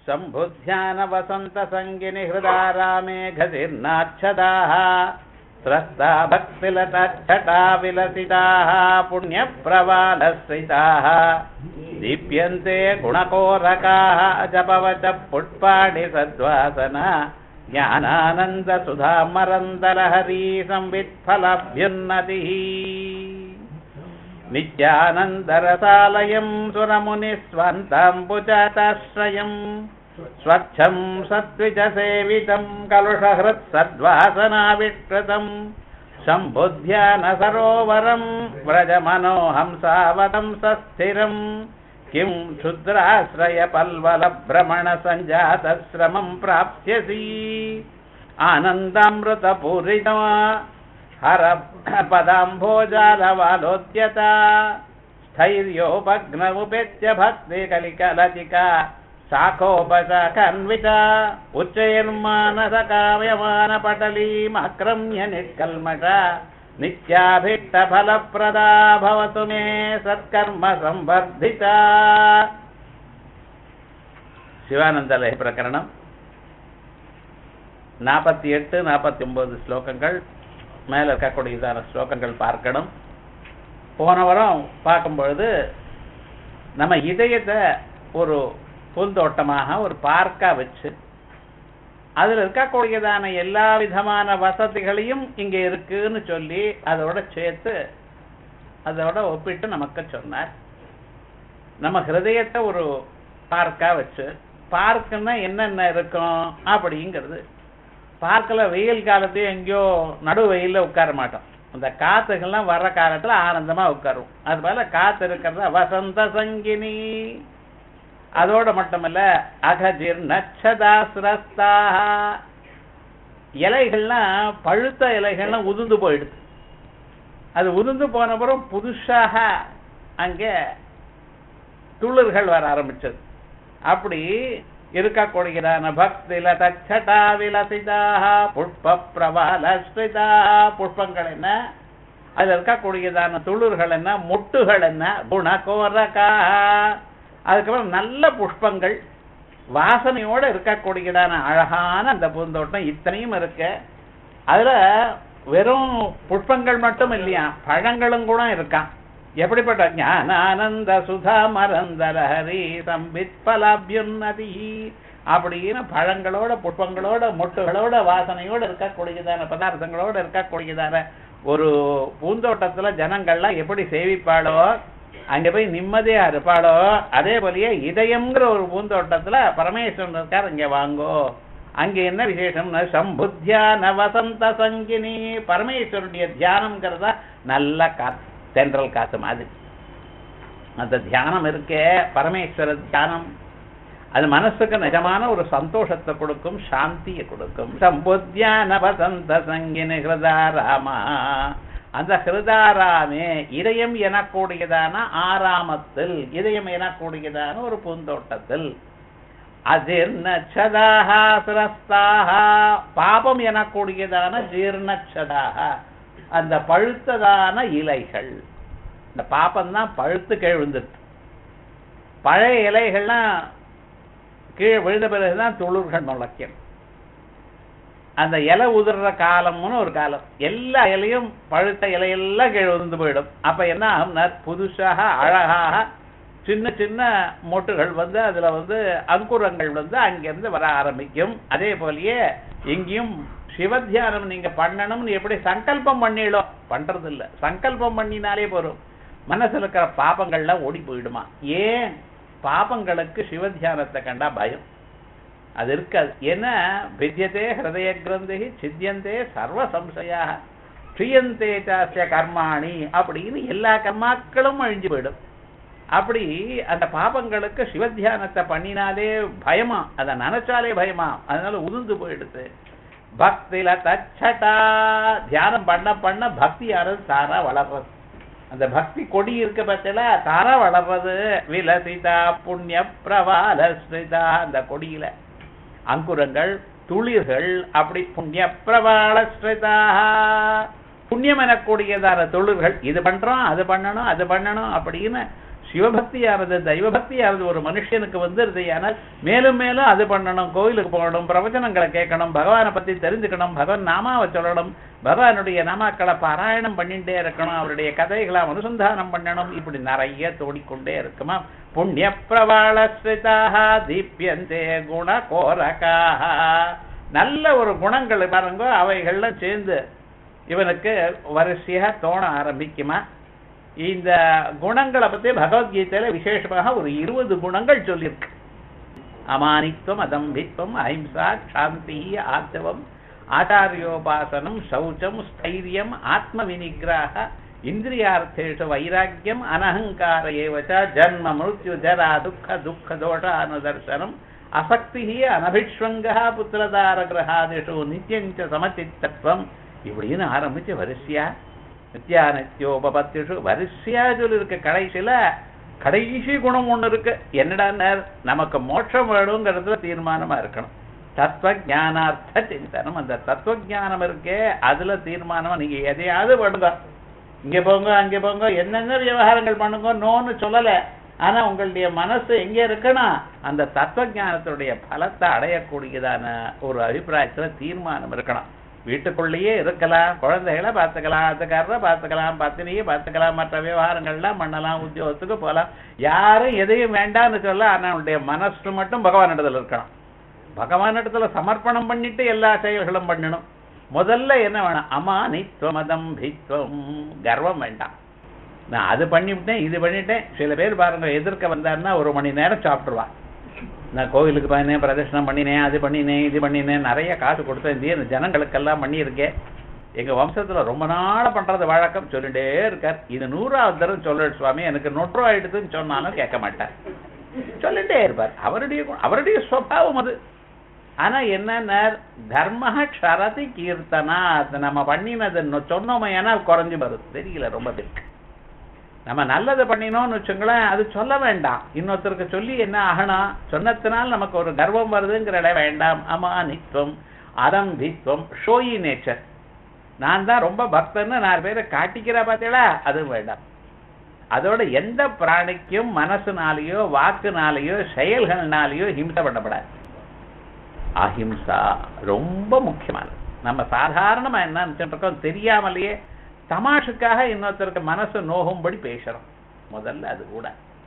शम्भुध्यान वसन्त सङ्गिनि हृदा रामे घसिर्नाच्छदाः त्रस्ता भक्तिलतच्छटा विलसिताः पुण्यप्रवालश्रिताः दीप्यन्ते गुणकोरकाः जपवच पुष्पाणि सद्वासना ज्ञानानन्दसुधामरन्दलहरी संवित्फलभ्युन्नतिः नित्यानन्दरसालयम् सुरमुनिस्वन्ताम्बुजाताश्रयम् स्वच्छम् सत्विजसेवितम् कलुषहृत्सद्वासनाविष्कृतम् शम्बुध्यानसरोवरम् व्रजमनोहंसावतम् सस्थिरम् किम् क्षुद्राश्रयपल्वलभ्रमणसञ्जातश्रमम् प्राप्स्यसि आनन्दामृतपूरिता हर पदाम्भोजालवालोद्यता स्थैर्योपग्नमुपेत्य भक्तिकलिकलतिका शाखोपशाखन्विता उच्चैर्मानसकाव्यमानपटलीमाक्रम्य निष्कल्मषा नित्याभिष्टफलप्रदा भवतु मे सत्कर्म संवर्धिता சிவானந்தலய பிரகரணம் நாற்பத்தி எட்டு நாற்பத்தி ஒன்பது ஸ்லோகங்கள் மேல இருக்கக்கூடியதான ஸ்லோகங்கள் பார்க்கணும் போன வாரம் பார்க்கும் பொழுது நம்ம இதயத்தை ஒரு பூந்தோட்டமாக ஒரு பார்க்கா வச்சு அதுல இருக்கக்கூடியதான எல்லா விதமான வசதிகளையும் இங்க இருக்குன்னு சொல்லி அதோட சேர்த்து அதோட ஒப்பிட்டு நமக்கு சொன்னார் நம்ம ஹிருதயத்தை ஒரு பார்க்கா வச்சு பார்க்குன்னா என்னென்ன இருக்கும் அப்படிங்கிறது பார்க்கல வெயில் காலத்தையும் எங்கேயோ நடு வெயில்ல உட்கார மாட்டோம் அந்த காத்துக்கெல்லாம் வர்ற காலத்துல ஆனந்தமா உட்காரும் அது போல காத்து இருக்கிறது வசந்த சங்கினி அதோட மட்டுமல்ல அகஜிர் நச்சதாசிரஸ்தா இலைகள்லாம் பழுத்த இலைகள்லாம் உதிர்ந்து போயிடுது அது உதிர்ந்து போன பிறகு புதுசாக அங்கே துளிர்கள் வர ஆரம்பிச்சது அப்படி இருக்கக்கூடியதான பக்தில தச்சடா விலசிதாக புஷ்ப பிரபாலஸ்ரிதாக புஷ்பங்கள் என்ன அதுல இருக்கக்கூடியதான துளிர்கள் என்ன மொட்டுகள் என்ன குணகோரகா அதுக்கப்புறம் நல்ல புஷ்பங்கள் வாசனையோட இருக்கக்கூடியதான அழகான அந்த பூந்தோட்டம் இத்தனையும் இருக்கு அதுல வெறும் புஷ்பங்கள் மட்டும் இல்லையா பழங்களும் கூட இருக்கான் எப்படிப்பட்ட ஞானானந்த சுதா மரந்தரஹரி சம்பித் பலாபியுன்னதி அப்படின்னு பழங்களோட புஷ்பங்களோட மொட்டுகளோட வாசனையோட இருக்கக்கூடியதான பதார்த்தங்களோட இருக்கக்கூடியதான ஒரு பூந்தோட்டத்துல ஜனங்கள்லாம் எப்படி சேவிப்பாளோ அங்க போய் நிம்மதியா இருப்பாளோ அதே போலயே இதயம்ங்கிற ஒரு பூந்தோட்டத்துல பரமேஸ்வரன் இருக்கார் இங்க வாங்கோ அங்க என்ன விசேஷம்னா சம்புத்தியான வசந்த சங்கினி பரமேஸ்வரனுடைய தியானம்ங்கிறதா நல்ல காத்து தென்றல் காத்து மாதிரி அந்த தியானம் இருக்கே பரமேஸ்வர தியானம் அது மனசுக்கு நிஜமான ஒரு சந்தோஷத்தை கொடுக்கும் சாந்தியை கொடுக்கும் சம்புத்தியான வசந்த சங்கினி ஹிருதாராமா அந்த ஹிருதாராமே இதயம் எனக்கூடியதான ஆராமத்தில் இதயம் எனக்கூடியதான ஒரு பூந்தோட்டத்தில் அதிர்ணச்சதாக சிரஸ்தாக பாபம் எனக்கூடியதான ஜீர்ணச்சதாக அந்த பழுத்ததான இலைகள் இந்த பாப்பம் தான் பழுத்து கீழ் விழுந்துட்டு பழைய இலைகள்லாம் கீழே விழுந்த பிறகுதான் துளிர்கள் முளைக்கும் அந்த இலை உதிர்ற காலம்னு ஒரு காலம் எல்லா இலையும் பழுத்த இலையெல்லாம் கீழே உதிர்ந்து போயிடும் அப்ப என்ன ஆகும்னா புதுசாக அழகாக சின்ன சின்ன மொட்டுகள் வந்து அதுல வந்து அங்குரங்கள் வந்து அங்கிருந்து வர ஆரம்பிக்கும் அதே போலயே எங்கேயும் சிவத்தியானம் நீங்க பண்ணணும்னு எப்படி சங்கல்பம் பண்ணிடும் பண்றது இல்ல சங்கல்பம் பண்ணினாலே போதும் மனசுல இருக்கிற பாபங்கள்லாம் ஓடி போயிடுமா ஏன் பாபங்களுக்கு சிவத்தியானத்தை கண்டா பயம் அது இருக்காது ஏன்னா வித்தியதே ஹிருதய கிரந்தி சித்தியந்தே சர்வ சம்சயாக க்ஷியந்தே சாஸ்ய கர்மாணி அப்படின்னு எல்லா கர்மாக்களும் அழிஞ்சு போயிடும் அப்படி அந்த பாபங்களுக்கு சிவத்தியானத்தை பண்ணினாலே பயமா அதை நினைச்சாலே பயமா அதனால உதிர்ந்து போயிடுது பக்தில தச்சட்டா தியானம் பண்ண பண்ண பக்தி யாரும் தாரா வளர்றது அந்த பக்தி கொடி இருக்க பத்தில தாரா வளர்றது விலசிதா புண்ணிய பிரபாலஸ்ரிதா அந்த கொடியில அங்குரங்கள் துளிர்கள் அப்படி புண்ணிய பிரபாலஸ்ரிதா புண்ணியம் எனக்கூடியதான தொழில்கள் இது பண்றோம் அது பண்ணணும் அது பண்ணணும் அப்படின்னு சிவபக்தியானது தெய்வபக்தியானது ஒரு மனுஷனுக்கு வந்துருது ஆனால் மேலும் மேலும் அது பண்ணணும் கோயிலுக்கு போகணும் பிரவச்சனங்களை கேட்கணும் பகவானை பத்தி தெரிஞ்சுக்கணும் பகவான் நாமாவை சொல்லணும் பகவானுடைய நாமாக்களை பாராயணம் பண்ணிட்டே இருக்கணும் அவருடைய கதைகளை அனுசந்தானம் பண்ணணும் இப்படி நிறைய தோடிக்கொண்டே இருக்குமா புண்ணிய பிரபாளஸ்ரிதாக தீப்யந்தே குண கோரகாக நல்ல ஒரு குணங்கள் பாருங்க அவைகள்லாம் சேர்ந்து இவனுக்கு வரிசையா தோண ஆரம்பிக்குமா இந்த குணங்களை பத்தி பகவத்கீதையில விசேஷமாக ஒரு இருபது குணங்கள் சொல்லியிருக்கு அமானித்துவம் அதம்பித்வம் அஹிம்சா சாந்தி ஆத்தவம் ஆச்சாரியோபாசனம் சௌச்சம் ஸ்தைரியம் ஆத்ம வினிகிரக இந்திரியார்த்தேஷு வைராக்கியம் அனஹங்கார ஏவச்ச ஜன்ம மிருத்யு ஜரா துக்க துக்க தோஷ அனுதர்சனம் அசக்தி அனபிஷ்வங்க புத்திரதார கிரகாதிஷு நித்தியஞ்ச சமச்சித்தத்துவம் இப்படின்னு ஆரம்பிச்சு வரிசையா நித்யா நித்யோபபத்திஷு வரிசையா சொல்லிருக்க கடைசியில கடைசி குணம் ஒண்ணு இருக்கு என்னடா நமக்கு மோட்சம் வேணுங்கிறதுல தீர்மானமா இருக்கணும் தத்துவ ஞானார்த்த சிந்தனம் அந்த தத்துவ ஞானம் இருக்கே அதுல தீர்மானமா நீங்க எதையாவது பண்ணுங்க இங்க போங்க அங்க போங்க என்னென்ன விவகாரங்கள் பண்ணுங்க நோன்னு சொல்லல ஆனா உங்களுடைய மனசு எங்க இருக்குன்னா அந்த தத்துவ ஞானத்துடைய பலத்தை அடையக்கூடியதான ஒரு அபிப்பிராயத்துல தீர்மானம் இருக்கணும் வீட்டுக்குள்ளேயே இருக்கலாம் குழந்தைகளை பார்த்துக்கலாம் அதுக்காரரை பார்த்துக்கலாம் பத்தினியை பார்த்துக்கலாம் மற்ற விவகாரங்கள்லாம் பண்ணலாம் உத்தியோகத்துக்கு போகலாம் யாரும் எதையும் வேண்டாம்னு சொல்ல ஆனா அவனுடைய மனசு மட்டும் பகவானிடத்துல இருக்கணும் பகவானிடத்துல சமர்ப்பணம் பண்ணிட்டு எல்லா செயல்களும் பண்ணணும் முதல்ல என்ன வேணும் அமானித்துவம் அதம்பித்துவம் கர்வம் வேண்டாம் நான் அது பண்ணிவிட்டேன் இது பண்ணிட்டேன் சில பேர் பாருங்க எதிர்க்க வந்தாருன்னா ஒரு மணி நேரம் சாப்பிட்டுருவான் நான் கோவிலுக்கு போனேன் பிரதர்ஷனம் பண்ணினேன் அது பண்ணினேன் இது பண்ணினேன் நிறைய காசு கொடுத்தேன் இந்த ஜனங்களுக்கெல்லாம் பண்ணியிருக்கேன் எங்க வம்சத்துல ரொம்ப நாளா பண்றது வழக்கம் சொல்லிட்டே இருக்கார் இது நூறாவது தரம் சொல்லு சுவாமி எனக்கு நொற்று ஆயிடுதுன்னு சொன்னாலும் கேட்க மாட்டார் சொல்லிட்டே இருப்பார் அவருடைய குணம், அவருடைய சுவாவம் அது ஆனா என்ன தர்ம க்ஷரதி கீர்த்தனா அது நம்ம பண்ணினது சொன்னோமே ஏன்னா குறைஞ்சு வருது தெரியல ரொம்ப பேருக்கு நம்ம நல்லது பண்ணினோம்னு வச்சுங்களேன் அது சொல்ல வேண்டாம் இன்னொருத்தருக்கு சொல்லி என்ன ஆகணும் சொன்னத்தினால் நமக்கு ஒரு கர்வம் வருதுங்கிற இடம் வேண்டாம் அமானித்துவம் அதம்பித்துவம் ஷோயி நேச்சர் நான் தான் ரொம்ப பக்தன்னு நாலு பேரை காட்டிக்கிறா பார்த்தீங்களா அதுவும் வேண்டாம் அதோட எந்த பிராணிக்கும் மனசுனாலேயோ வாக்குனாலேயோ செயல்கள்னாலேயோ ஹிம்சை பண்ணப்படாது அஹிம்சா ரொம்ப முக்கியமானது நம்ம சாதாரணமா என்ன நினைச்சிட்டு இருக்கோம் தெரியாமலேயே தமாஷுக்காக இன்னொருத்தருக்கு மனசு நோகும்படி பேசுறோம் முதல்ல அது கூட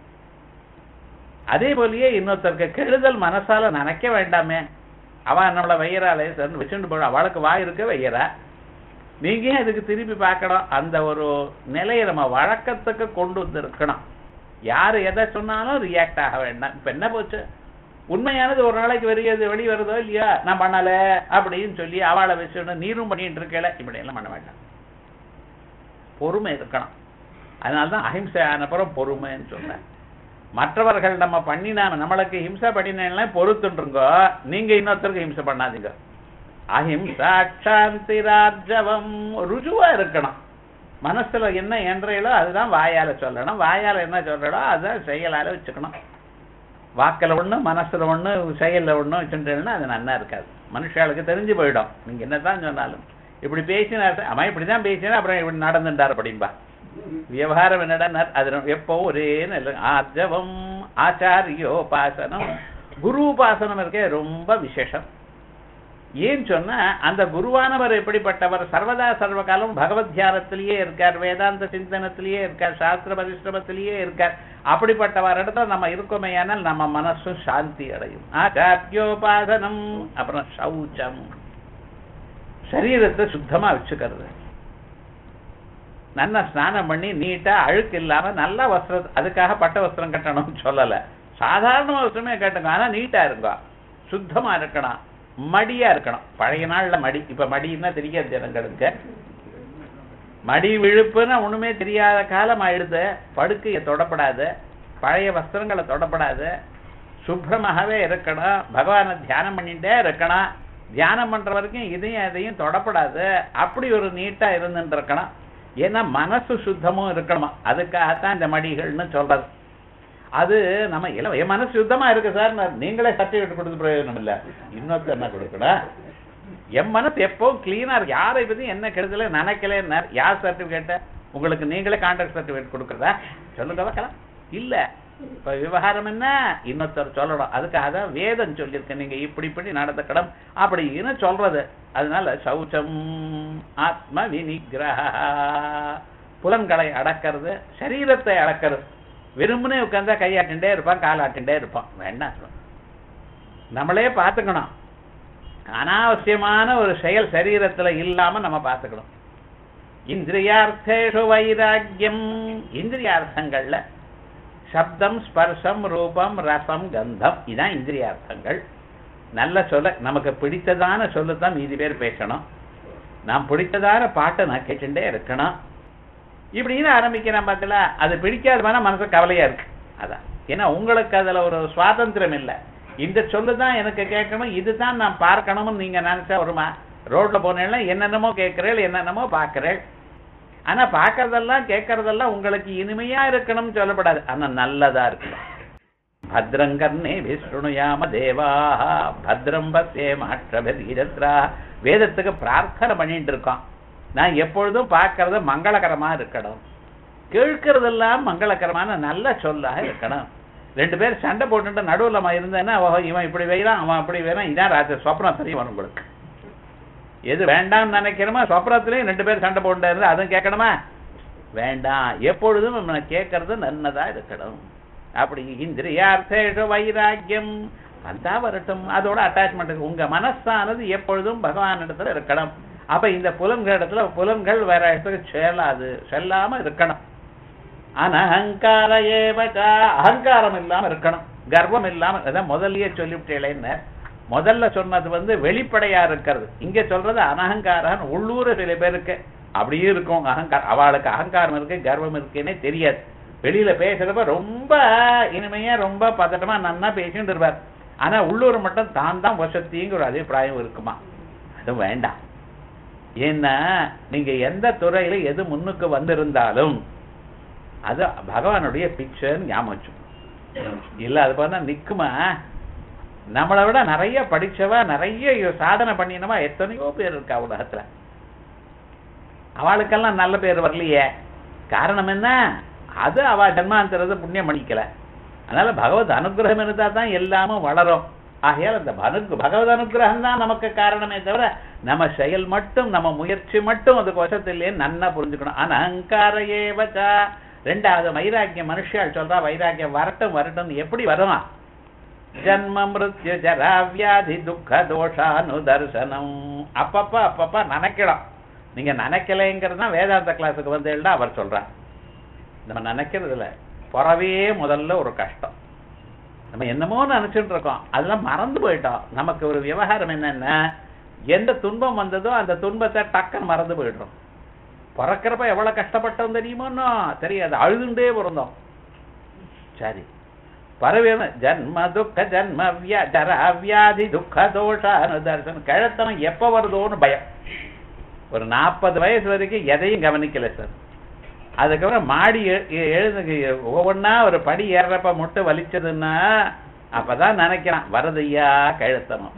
அதே போலயே இன்னொருத்தருக்கு கெடுதல் மனசால நினைக்க வேண்டாமே அவன் நம்மள வையறாளே சார் வச்சுட்டு போட அவளுக்கு வாய் இருக்க வையறா நீங்க ஏன் இதுக்கு திருப்பி பார்க்கணும் அந்த ஒரு நிலையை நம்ம வழக்கத்துக்கு கொண்டு வந்திருக்கணும் யாரு எதை சொன்னாலும் ரியாக்ட் ஆக வேண்டாம் இப்ப என்ன போச்சு உண்மையானது ஒரு நாளைக்கு வெளியே வெளி வருதோ இல்லையா நான் பண்ணல அப்படின்னு சொல்லி அவளை வச்சுட்டு நீரும் பண்ணிட்டு இருக்கல இப்படி எல்லாம் பண்ண வேண்டாம் பொறுமை இருக்கணும் அதனால்தான் அஹிம்சை ஆனப்புறம் பொறுமைன்னு சொன்னேன் மற்றவர்கள் நம்ம பண்ணினா நம்மளுக்கு ஹிம்சை பண்ணினா பொறுத்துருங்கோ நீங்க இன்னொருத்தருக்கு ஹிம்சை பண்ணாதீங்க அஹிம்சா சாந்திரார்ஜவம் ருஜுவா இருக்கணும் மனசுல என்ன என்றையிலோ அதுதான் வாயால சொல்லணும் வாயால என்ன சொல்றடோ அதுதான் செயலால வச்சுக்கணும் வாக்கில் ஒண்ணு மனசுல ஒண்ணு செயல்ல ஒண்ணு வச்சுட்டேன்னா அது நன்னா இருக்காது மனுஷாளுக்கு தெரிஞ்சு போயிடும் நீங்க என்னதான் சொன்னாலும் இப்படி பேசினா அவன் இப்படிதான் பேசினா அப்புறம் இப்படி நடந்துட்டார் அப்படின்பா விவகாரம் என்னடா அது எப்போ ஒரே நல்ல ஆர்ஜவம் ஆச்சாரியோபாசனம் குரு உபாசனம் இருக்கே ரொம்ப விசேஷம் ஏன் சொன்னா அந்த குருவானவர் எப்படிப்பட்டவர் சர்வதா சர்வகாலம் பகவத் தியானத்திலேயே இருக்கார் வேதாந்த சிந்தனத்திலேயே இருக்கார் சாஸ்திர பரிசிரமத்திலேயே இருக்கார் அப்படிப்பட்டவர் இடத்துல நம்ம இருக்கோமே ஆனால் நம்ம மனசும் சாந்தி அடையும் ஆச்சாரியோபாசனம் அப்புறம் சௌச்சம் சரீரத்தை சுத்தமா வச்சுக்கிறது நல்லா ஸ்நானம் பண்ணி நீட்டா அழுக்கு இல்லாம நல்ல வஸ்திரம் அதுக்காக பட்ட வஸ்திரம் கட்டணும்னு சொல்லல சாதாரண வஸ்திரமே கட்டுங்க ஆனா நீட்டா இருங்க சுத்தமா இருக்கணும் மடியா இருக்கணும் பழைய நாள்ல மடி இப்ப மடின்னா தெரியாது ஜனங்களுக்கு மடி விழுப்புன்னு ஒண்ணுமே தெரியாத காலம் ஆயிடுது படுக்கையை தொடப்படாது பழைய வஸ்திரங்களை தொடப்படாது சுப்ரமாகவே இருக்கணும் பகவானை தியானம் பண்ணிட்டே இருக்கணும் தியானம் பண்ற வரைக்கும் இதையும் அதையும் தொடப்படாது அப்படி ஒரு நீட்டா இருந்துட்டு இருக்கணும் ஏன்னா மனசு சுத்தமும் இருக்கணுமா அதுக்காகத்தான் இந்த மடிகள்னு சொல்றது அது நம்ம இல்ல என் மனசு சுத்தமா இருக்கு சார் நீங்களே சர்டிபிகேட் கொடுத்து பிரயோஜனம் இல்ல இன்னொருத்தர் என்ன கொடுக்கணும் என் மனசு எப்போ கிளீனா இருக்கு யாரை பத்தி என்ன கெடுதல நினைக்கல யார் சர்டிபிகேட்ட உங்களுக்கு நீங்களே கான்ட்ராக்ட் சர்டிபிகேட் கொடுக்குறதா சொல்லுங்க பார்க்கலாம் இல்ல இப்ப விவகாரம் என்ன இன்னொருத்தர் சொல்லணும் அதுக்காக தான் வேதம் சொல்லியிருக்கு நீங்க இப்படி இப்படி நடந்துக்கணும் அப்படின்னு சொல்றது அதனால சௌச்சம் ஆத்ம வினிகிரக புலன்களை அடக்கிறது சரீரத்தை அடக்கிறது வெறுமனே உட்கார்ந்தா கையாட்டிண்டே இருப்பான் காலாட்டிண்டே இருப்பான் வேண்டாம் நம்மளே பார்த்துக்கணும் அனாவசியமான ஒரு செயல் சரீரத்துல இல்லாம நம்ம பார்த்துக்கணும் இந்திரியார்த்தேஷு வைராக்கியம் இந்திரியார்த்தங்கள்ல சப்தம் ஸ்பர்சம் ரூபம் ரசம் கந்தம் இதான் இந்திரியார்த்தங்கள் நல்ல சொல்ல நமக்கு பிடித்ததான சொல்லுதான் மீதி பேர் பேசணும் நாம் பிடித்ததான பாட்டை நான் கேட்டுட்டே இருக்கணும் இப்படின்னு ஆரம்பிக்கிறேன் பார்த்தல அது பிடிக்காதமான மனசு கவலையா இருக்கு அதான் ஏன்னா உங்களுக்கு அதுல ஒரு சுவாதந்திரம் இல்லை இந்த சொல்லு தான் எனக்கு கேட்கணும் இதுதான் நான் பார்க்கணும்னு நீங்க நினைச்சா வருமா ரோட்ல போனேன்னா என்னென்னமோ கேட்கிறேள் என்னென்னமோ பார்க்கிறேள் ஆனா பார்க்கறதெல்லாம் கேட்கறதெல்லாம் உங்களுக்கு இனிமையா இருக்கணும்னு சொல்லப்படாது ஆனா நல்லதா இருக்கணும் பத்ரங்கர்ணே விஷ்ணுயாம தேவாக பத்ரம் பசே மாற்றபதீரத்ரா வேதத்துக்கு பிரார்த்தனை பண்ணிட்டு இருக்கோம் நான் எப்பொழுதும் பார்க்கறது மங்களகரமா இருக்கணும் கேட்கறதெல்லாம் மங்களகரமான நல்ல சொல்லாக இருக்கணும் ரெண்டு பேர் சண்டை போட்டுட்டு நடுவில் நம்ம இருந்தேன்னா ஓஹோ இவன் இப்படி வைறான் அவன் அப்படி வைறான் இதான் ராத்திரி சொப்னம் தெரியும் வரும் உங்களுக்கு எது வேண்டாம்னு நினைக்கிறோமோ சொப்னத்திலையும் ரெண்டு பேர் சண்டை போட்டு இருந்தா அதுவும் கேட்கணுமா வேண்டாம் எப்பொழுதும் நம்ம கேட்கறது நல்லதா இருக்கணும் அப்படி இந்திரியார்த்தேஷ வைராக்கியம் வந்தா வரட்டும் அதோட அட்டாச்மெண்ட் உங்க மனசானது எப்பொழுதும் பகவான் இடத்துல இருக்கணும் அப்ப இந்த புலன்கள் இடத்துல புலன்கள் வேற இடத்துக்கு செல்லாது செல்லாம இருக்கணும் அனஹங்கார ஏவச்சா அகங்காரம் இல்லாம இருக்கணும் கர்வம் இல்லாம அதான் முதல்லயே சொல்லிவிட்டேன் முதல்ல சொன்னது வந்து வெளிப்படையா இருக்கிறது இங்க சொல்றது அனஹங்காரம் உள்ளூர சில பேருக்கு அப்படியே இருக்கும் அகங்காரம் அவளுக்கு அகங்காரம் இருக்கு கர்வம் இருக்குன்னே தெரியாது வெளியில பேசுறப்ப ரொம்ப இனிமையா ரொம்ப பதட்டமா நன்னா பேசிட்டு இருப்பார் ஆனா உள்ளூர் மட்டும் தான் தான் வசத்திங்கிற ஒரு அபிப்பிராயம் இருக்குமா அது வேண்டாம் ஏன்னா நீங்க எந்த துறையில எது முன்னுக்கு வந்திருந்தாலும் அது பகவானுடைய பிக்சர் ஞாபகம் வச்சுக்கணும். இல்ல அது பண்ணா நிக்குமா நம்மளை விட நிறைய படிச்சவா நிறைய சாதனை பண்ணினவா எத்தனையோ பேர் இருக்கா உலகத்துல அவளுக்கெல்லாம் நல்ல பேர் வரலையே காரணம் என்ன அது அவ ஜன்மாந்தரத்தை புண்ணியம் பண்ணிக்கல அதனால பகவத் அனுகிரகம் இருந்தா தான் எல்லாமும் வளரும் ஆகையால் அந்த அனு பகவத் அனுகிரகம் தான் நமக்கு காரணமே தவிர நம்ம செயல் மட்டும் நம்ம முயற்சி மட்டும் அதுக்கு வசத்திலே நன்னா புரிஞ்சுக்கணும் அனங்கார ஏவச்சா ரெண்டாவது வைராக்கியம் மனுஷியால் சொல்றா வைராக்கியம் வரட்டும் வரட்டும் எப்படி வரும் ஜன்ம மிருத்யு ஜரா வியாதி துக்க தோஷானு தர்சனம் அப்பப்ப அப்பப்ப நினைக்கலாம் நீங்க நினைக்கலைங்கிறது தான் வேதாந்த கிளாஸுக்கு வந்து அவர் சொல்றார் நம்ம நினைக்கிறது இல்ல புறவே முதல்ல ஒரு கஷ்டம் நம்ம என்னமோ நினைச்சுட்டு இருக்கோம் அதெல்லாம் மறந்து போயிட்டோம் நமக்கு ஒரு விவகாரம் என்னன்னா எந்த துன்பம் வந்ததோ அந்த துன்பத்தை டக்குன்னு மறந்து போயிடுறோம் பிறக்கிறப்ப எவ்வளவு கஷ்டப்பட்டோம் தெரியுமோன்னோ தெரியாது அழுதுண்டே பிறந்தோம் சரி பரவேன ஜன்ம துக்க ஜன்ம வியா ஜரா வியாதி துக்க தோஷ அனுதர்சனம் கிழத்தனம் எப்ப வருதோன்னு பயம் ஒரு நாற்பது வயசு வரைக்கும் எதையும் கவனிக்கல சார் அதுக்கப்புறம் மாடி எ- எ- எழுது ஒவ்வொன்னா ஒரு படி ஏறுறப்ப முட்டை வலிச்சதுன்னா அப்பதான் நினைக்கிறான் வரதையா கழுத்தணும்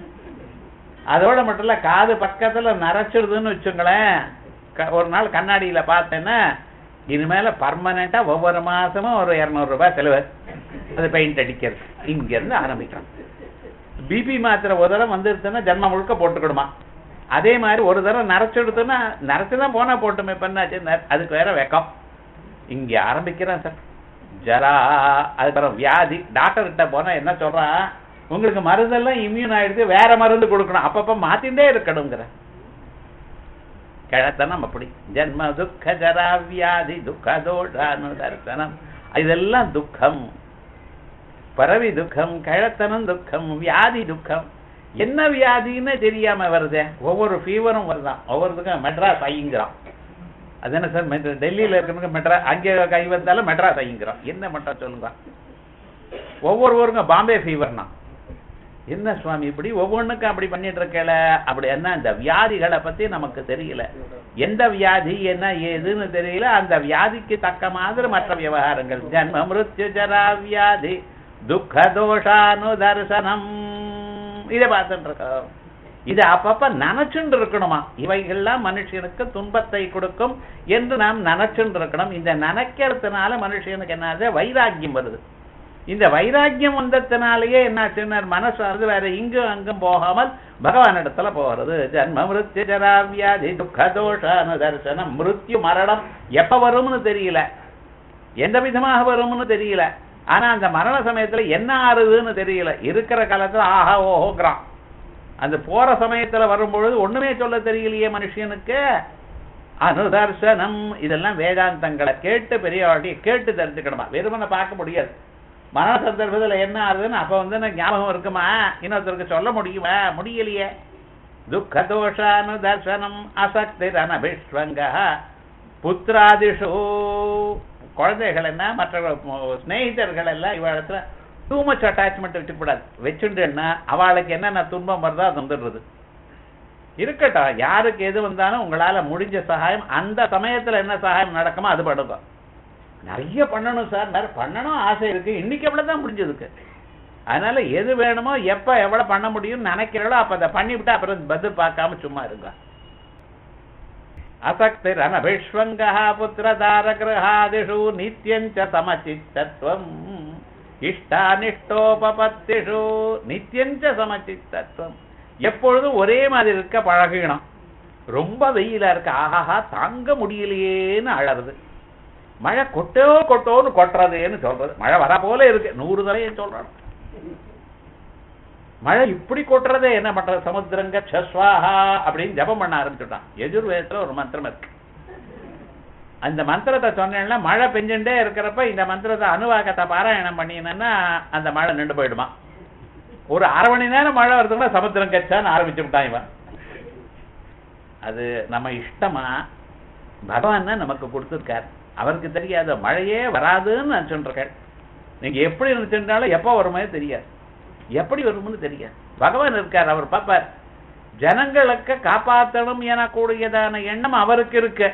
அதோட மட்டும் இல்ல காது பக்கத்துல நரைச்சிடுதுன்னு வச்சுங்களேன் க- ஒரு நாள் கண்ணாடியில பார்த்தேன்னா இனிமேல பர்மனண்டா ஒவ்வொரு மாசமும் ஒரு இருநூறு ரூபாய் செலவு அது பெயிண்ட் அடிக்கிறது இங்க இருந்து ஆரம்பிக்கலாம் பிபி மாத்திரை ஒரு தடவை வந்துருச்சுன்னா ஜன்மம் முழுக்க போட்டுக்கிடுமா அதே மாதிரி ஒரு தடவை நரைச்சுடுத்துன்னா நரைச்சுதான் போனா போட்டுமே பண்ணாச்சு ந- அதுக்கு வேற வெக்கம் இங்க ஆரம்பிக்கிறேன் சார் ஜரா அதுக்கப்புறம் வியாதி டாக்டர் கிட்ட போனா என்ன சொல்றான் உங்களுக்கு மருந்தெல்லாம் இம்யூன் ஆயிடுது வேற மருந்து கொடுக்கணும் அப்பப்ப மாத்திண்டே இருக்கணுங்கிற கிழத்தனம் அப்படி ஜன்ம துக்க ஜரா வியாதி துக்க தோஷானு தர்சனம் இதெல்லாம் துக்கம் பரவி துக்கம் கிழத்தனம் துக்கம் வியாதி துக்கம் என்ன வியாதின்னு தெரியாம வருதே ஒவ்வொரு ஃபீவரும் வருதான் ஒவ்வொருத்துக்கும் மெட்ராஸ் ஐங்கிறான் அது என்ன சார் மெட்ரா டெல்லியில இருக்கணுங்க மெட்ராஸ் அங்கே கை வந்தாலும் மெட்ராஸ் ஐங்கிறோம் என்ன மட்டும் சொல்லுங்க ஒவ்வொரு ஊருங்க பாம்பே ஃபீவர்னா என்ன சுவாமி இப்படி ஒவ்வொன்றுக்கும் அப்படி பண்ணிட்டு இருக்கல அப்படி என்ன இந்த வியாதிகளை பத்தி நமக்கு தெரியல எந்த வியாதி என்ன ஏதுன்னு தெரியல அந்த வியாதிக்கு தக்க மாதிரி மற்ற விவகாரங்கள் ஜன்ம மிருத்யு ஜரா வியாதி துக்க தோஷானு தர்சனம் இதை பார்த்துட்டு இருக்கோம் இது அப்பப்ப நினைச்சுட்டு இருக்கணுமா இவைகள்லாம் மனுஷனுக்கு துன்பத்தை கொடுக்கும் என்று நாம் நினைச்சுட்டு இருக்கணும் இந்த நினைக்கிறதுனால மனுஷனுக்கு என்னாச்சு வைராக்கியம் வருது இந்த வைராக்கியம் வந்ததுனாலேயே என்னாச்சுன்னா மனசானது வேற இங்கும் அங்கும் போகாமல் பகவான் இடத்துல போகிறது ஜன்ம மிருத்யு ஜரா வியாதி துக்க தோஷான தரிசனம் மிருத்யு மரணம் எப்ப வரும்னு தெரியல எந்த விதமாக வரும்னு தெரியல ஆனா அந்த மரண சமயத்துல என்ன ஆறுதுன்னு தெரியல இருக்கிற காலத்துல ஆஹா ஓஹோங்கிறான் அந்த போற சமயத்துல வரும்பொழுது ஒண்ணுமே சொல்ல தெரியலையே மனுஷனுக்கு அனுதர்சனம் இதெல்லாம் வேதாந்தங்களை கேட்டு பெரியவாட்டி கேட்டு தெரிஞ்சுக்கணுமா வெறுமனை பார்க்க முடியாது மரண சந்தர்ப்பத்துல என்ன ஆகுதுன்னு அப்ப வந்து எனக்கு ஞாபகம் இருக்குமா இன்னொருத்தருக்கு சொல்ல முடியுமா முடியலையே துக்க தோஷானுதர்சனம் அசக்தி ரணபிஷ்வங்க புத்திராதிஷு குழந்தைகள் என்ன மற்ற ஸ்நேகிதர்கள் எல்லாம் இவ இடத்துல டூ மச் அட்டாச்மெண்ட் வச்சுக்கூடாது வச்சுட்டுன்னா அவளுக்கு என்னென்ன துன்பம் வருதோ அது வந்துடுறது இருக்கட்டும் யாருக்கு எது வந்தாலும் உங்களால முடிஞ்ச சகாயம் அந்த சமயத்துல என்ன சகாயம் நடக்குமோ அது படுங்க நிறைய பண்ணணும் சார் நிறைய பண்ணணும் ஆசை இருக்கு இன்னைக்கு எவ்வளவுதான் முடிஞ்சதுக்கு அதனால எது வேணுமோ எப்ப எவ்வளவு பண்ண முடியும்னு நினைக்கிறீங்களோ அப்ப அதை பண்ணிவிட்டு அப்புறம் பதில் பார்க்காம சும்மா இருங்க அசக்திரனபிஷ்வங்கः புத்திரதாரகிரகாதிஷு நித்யஞ்ச சமச்சித்தத்வம் இஷ்டானிஷ்டோபபத்திஷு நித்யஞ்ச சமச்சித்தத்வம் எப்பொழுதும் ஒரே மாதிரி இருக்க பழகிக்கணும் ரொம்ப வெயிலா இருக்கு ஆஹாஹா தாங்க முடியலையேன்னு அழறது மழை கொட்டோ கொட்டோன்னு கொட்டுறதுன்னு சொல்றது மழை வர போல இருக்கு நூறு தடவை சொல்றான் மழை இப்படி கொட்டுறதே என்ன பண்றது சமுத்திரங்க சஸ்வாஹா அப்படின்னு ஜபம் பண்ண ஆரம்பிச்சுட்டான் எஜுர்வேதத்துல ஒரு மந்திரம் இருக்கு அந்த மந்திரத்தை சொன்னேன்னா மழை பெஞ்சுட்டே இருக்கிறப்ப இந்த மந்திரத்தை அணுவாக்கத்தை பாராயணம் பண்ணினா அந்த மழை நின்று போயிடுமா ஒரு அரை மணி நேரம் மழை வருதுன்னா சமுத்திரம் கச்சான்னு ஆரம்பிச்சு விட்டான் இவன் அது நம்ம இஷ்டமா பகவான் தான் நமக்கு கொடுத்துருக்கார் அவருக்கு தெரியாத மழையே வராதுன்னு நினைச்சுருக்காள் நீங்க எப்படி நினைச்சிருந்தாலும் எப்போ வருமே தெரியாது எப்படி வரும்னு தெரியாது பகவான் இருக்கார் அவர் பார்ப்பார் ஜனங்களுக்கு காப்பாற்றணும் எனக்கூடியதான எண்ணம் அவருக்கு இருக்கு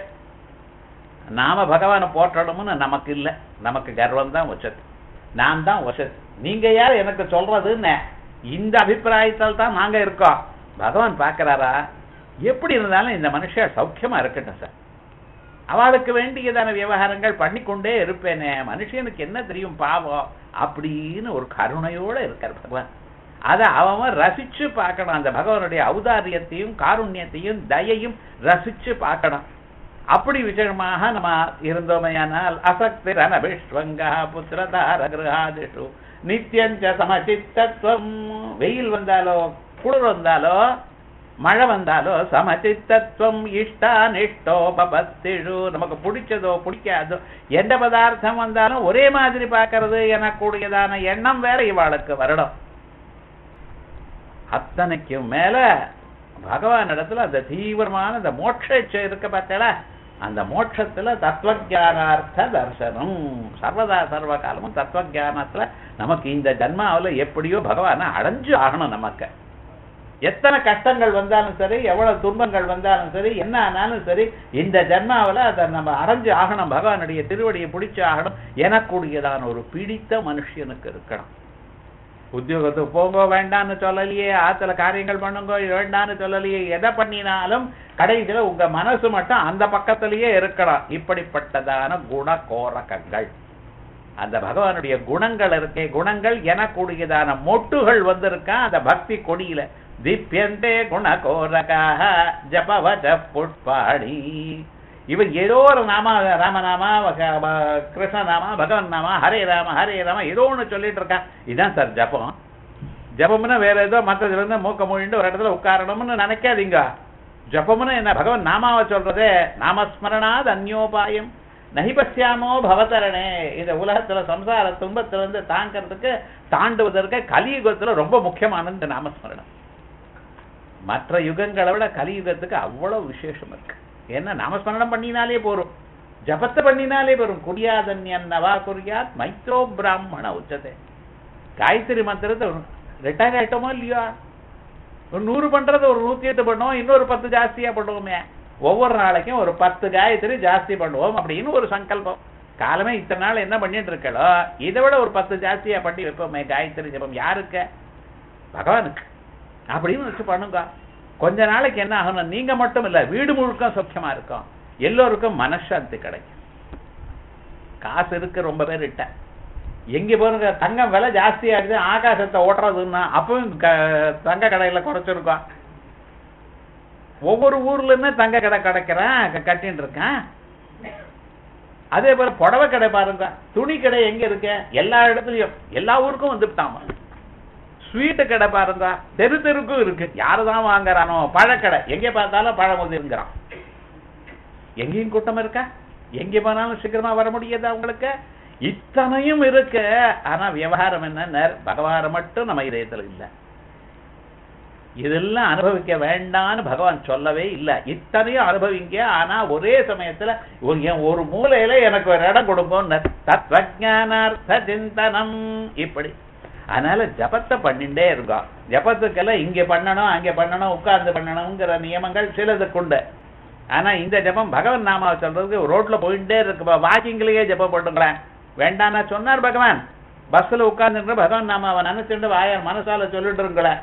நாம பகவானை போற்றணும்னு நமக்கு இல்லை நமக்கு கர்வம் தான் வச்சது நான் தான் வசது நீங்க யார் எனக்கு சொல்றதுன்னு இந்த அபிப்பிராயத்தால் தான் நாங்க இருக்கோம் பகவான் பார்க்கறாரா எப்படி இருந்தாலும் இந்த மனுஷன் சௌக்கியமா இருக்கட்டும் சார் அவளுக்கு வேண்டியதான விவகாரங்கள் பண்ணிக்கொண்டே இருப்பேனே மனுஷனுக்கு என்ன தெரியும் பாவம் அப்படின்னு ஒரு கருணையோட இருக்கார் பகவான் அதை அவன் ரசிச்சு பார்க்கணும் அந்த பகவானுடைய ஔதாரியத்தையும் காருண்யத்தையும் தயையும் ரசிச்சு பார்க்கணும் அப்படி விசேஷமாக நம்ம இருந்தோமையானால் அசக்தி ரணபிஷ்வங்கா புத்திரதார கிரகாதிஷு நித்தியஞ்ச சமச்சித்தத்துவம் வெயில் வந்தாலோ குளிர் வந்தாலோ மழை வந்தாலோ சமச்சித்தத்துவம் இஷ்டானிஷ்டோபபத்திஷு நமக்கு பிடிச்சதோ பிடிக்காதோ எந்த பதார்த்தம் வந்தாலும் ஒரே மாதிரி பார்க்கறது எனக்கூடியதான எண்ணம் வேற இவாளுக்கு வரணும் அத்தனைக்கும் மேல பகவான் இடத்துல அந்த தீவிரமான அந்த மோட்ச இச்சை இருக்க பார்த்தல அந்த மோட்சத்துல தத்துவஜானார்த்த தர்சனம் சர்வதா சர்வ காலமும் தத்துவஜானத்துல நமக்கு இந்த ஜன்மாவுல எப்படியோ பகவானை அடைஞ்சு ஆகணும் நமக்கு எத்தனை கஷ்டங்கள் வந்தாலும் சரி எவ்வளவு துன்பங்கள் வந்தாலும் சரி என்ன ஆனாலும் சரி இந்த ஜன்மாவுல அதை நம்ம அடைஞ்சு ஆகணும் பகவானுடைய திருவடியை பிடிச்சு ஆகணும் எனக்கூடியதான ஒரு பிடித்த மனுஷனுக்கு இருக்கணும் உத்தியோகத்துக்கு போங்க வேண்டாம்னு சொல்லலையே ஆத்துல காரியங்கள் பண்ணுங்க வேண்டாம்னு சொல்லலையே எதை பண்ணினாலும் கடைசியில உங்க மனசு மட்டும் அந்த பக்கத்திலேயே இருக்கணும் இப்படிப்பட்டதான குண கோரகங்கள் அந்த பகவானுடைய குணங்கள் இருக்கே குணங்கள் எனக்கூடியதான மொட்டுகள் வந்திருக்கா அந்த பக்தி கொடியில திப்யந்தே குண கோரகாக ஜபவத புட்பாடி இவன் ஏதோ ஒரு நாம ராமநாமா வக- வ- கிருஷ்ணநாமா பகவன் நாமா ஹரே ராம ஹரே ராம ஏதோ ஒண்ணு சொல்லிட்டு இருக்கான் இதான் சார் ஜபம் ஜபம்னா வேற ஏதோ மற்றதுல இருந்து மூக்க மொழிண்டு ஒரு இடத்துல உட்காரணும்னு நினைக்காதீங்க ஜபம்னு என்ன பகவன் நாமாவை சொல்றதே நாமஸ்மரணாத் அந்யோபாயம் நஹிபஸ்யாமோ பவதரணே இந்த உலகத்துல சம்சார துன்பத்துல இருந்து தாங்கிறதுக்கு தாண்டுவதற்கு கலியுகத்துல ரொம்ப முக்கியமானது இந்த நாமஸ்மரணம் மற்ற யுகங்களை விட கலியுகத்துக்கு அவ்வளவு விசேஷம் இருக்கு ஏன்னா நாமஸ்மரணம் பண்ணினாலே போரும் ஜபத்தை பண்ணினாலே போரும் குடியாதன்யன் நவா குறியாத் மைத்ரோ பிராமண உச்சதே காயத்ரி மந்திரத்தை ரிட்டையர் ஆயிட்டோமோ இல்லையா ஒரு நூறு பண்றது ஒரு நூத்தி எட்டு பண்ணுவோம் இன்னொரு பத்து ஜாஸ்தியா பண்ணுவோமே ஒவ்வொரு நாளைக்கும் ஒரு பத்து காயத்ரி ஜாஸ்தி பண்ணுவோம் அப்படின்னு ஒரு சங்கல்பம் காலமே இத்தனை நாள் என்ன பண்ணிட்டு இருக்களோ இதை விட ஒரு பத்து ஜாஸ்தியா பண்ணி வைப்போமே காயத்ரி ஜபம் யாருக்கு பகவானுக்கு அப்படின்னு வச்சு பண்ணுங்க கொஞ்ச நாளைக்கு என்ன ஆகணும் நீங்க மட்டும் இல்ல வீடு முழுக்க சௌக்கியமா இருக்கும் எல்லோருக்கும் மனசாந்தி கிடைக்கும் காசு இருக்கு ரொம்ப பேர் இட்ட எங்க போறங்க தங்கம் விலை ஜாஸ்தி ஆகுது ஆகாசத்தை ஓட்டுறதுன்னா அப்பவும் க- தங்க கடையில குறைச்சிருக்கோம் ஒவ்வொரு ஊர்லயுமே தங்க கடை கிடைக்கிறேன் க- கட்டின்னு இருக்கேன் அதே போல புடவை கடை பாருங்க துணி கடை எங்க இருக்கு எல்லா இடத்துலயும் எல்லா ஊருக்கும் வந்துட்டாமா ஸ்வீட்டு கடை பாருங்க தெரு தெருக்கும் இருக்கு யாருதான் வாங்குறானோ பழக்கடை எங்க பார்த்தாலும் பழமுதிருங்கிறான் எங்கேயும் கூட்டம் இருக்கா எங்க போனாலும் சீக்கிரமா வர முடியாதா உங்களுக்கு இத்தனையும் இருக்கு ஆனா விவகாரம் என்ன பகவான மட்டும் நம்ம இதயத்துல இல்ல இதெல்லாம் அனுபவிக்க வேண்டாம்னு பகவான் சொல்லவே இல்ல இத்தனையும் அனுபவிங்க ஆனா ஒரே சமயத்துல ஒரு என் ஒரு மூலையில எனக்கு ஒரு இடம் கொடுப்போம் தத்வஜானார்த்த சிந்தனம் இப்படி அதனால ஜபத்தை பண்ணிட்டே இருக்கோம் ஜபத்துக்கெல்லாம் இங்க பண்ணணும் அங்க பண்ணணும் உட்கார்ந்து பண்ணணுங்கிற நியமங்கள் சிலதுக்குண்டு ஆனா இந்த ஜபம் பகவான் நாமாவை சொல்றதுக்கு ரோட்ல போயிட்டே இருக்கு வாக்கிங்லயே ஜபம் பண்ணுங்களேன் வேண்டாம் நான் சொன்னார் பகவான் பஸ்ல உட்கார்ந்து பகவான் நாமாவை நினைச்சுட்டு வாய மனசால சொல்லிட்டு இருங்களேன்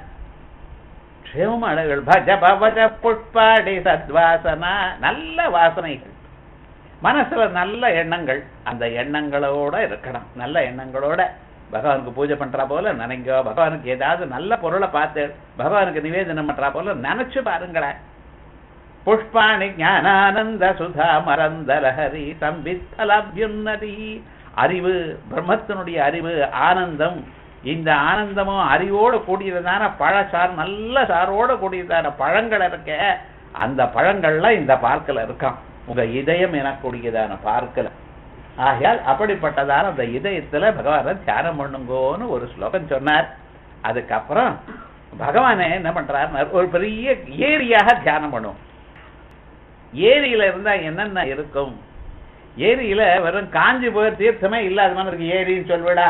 க்ஷேமங்கள் பஜ பவஜ புஷ்பாடி சத்வாசனா நல்ல வாசனைகள் மனசுல நல்ல எண்ணங்கள் அந்த எண்ணங்களோட இருக்கணும் நல்ல எண்ணங்களோட பகவானுக்கு பூஜை பண்றா போல நினைங்க பகவானுக்கு ஏதாவது நல்ல பொருளை பார்த்து பகவானுக்கு நிவேதனம் பண்றா போல நினைச்சு பாருங்களேன் புஷ்பாணி ஞானானந்த சுதா மரந்த லஹரி சம்பித்தலபியுன்னதி அறிவு பிரம்மத்தினுடைய அறிவு ஆனந்தம் இந்த ஆனந்தமும் அறிவோடு கூடியதான பழச்சார் நல்ல சாரோட கூடியதான பழங்கள் இருக்க அந்த பழங்கள்ல இந்த பார்க்கல இருக்கான் உங்க இதயம் எனக்கூடியதான பார்க்கல ஆகையால் அப்படிப்பட்டதான அந்த இதயத்துல பகவானை தியானம் பண்ணுங்கோன்னு ஒரு ஸ்லோகம் சொன்னார் அதுக்கப்புறம் பகவானே என்ன பண்றார் ஒரு பெரிய ஏரியாக தியானம் பண்ணுவோம் ஏரியில இருந்தா என்னென்ன இருக்கும் ஏரியில வெறும் காஞ்சி போய் தீர்த்தமே இல்லாத மாதிரி இருக்கு ஏரின்னு சொல்விடா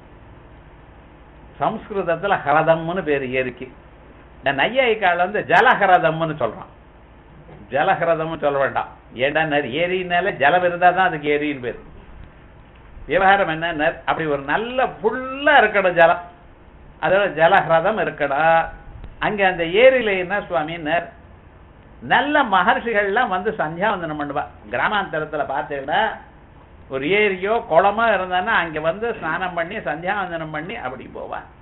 சம்ஸ்கிருதத்துல ஹரதம்னு பேரு ஏரிக்கு இந்த நையாயிக்கால வந்து ஜலஹரதம்னு சொல்றான் ஜலஹரதம்னு சொல்ல வேண்டாம் ஏண்டா நர் ஏரினால ஜலம் இருந்தா தான் அதுக்கு ஏரின்னு பேரு விவகாரம் என்ன அப்படி ஒரு நல்ல ஃபுல்லா இருக்கணும் ஜலம் அதோட ஜலஹரதம் இருக்கணும் அங்க அந்த ஏரியில என்ன சுவாமின்னர் நல்ல மகர்ஷிகள்லாம் வந்து சந்தியாவந்தனம் பண்ணுவா கிராமாந்தரத்துல பார்த்தீங்கன்னா ஒரு ஏரியோ குளமோ இருந்தான்னா அங்க வந்து ஸ்நானம் பண்ணி சந்தியாவந்தனம் பண்ணி அப்படி போவா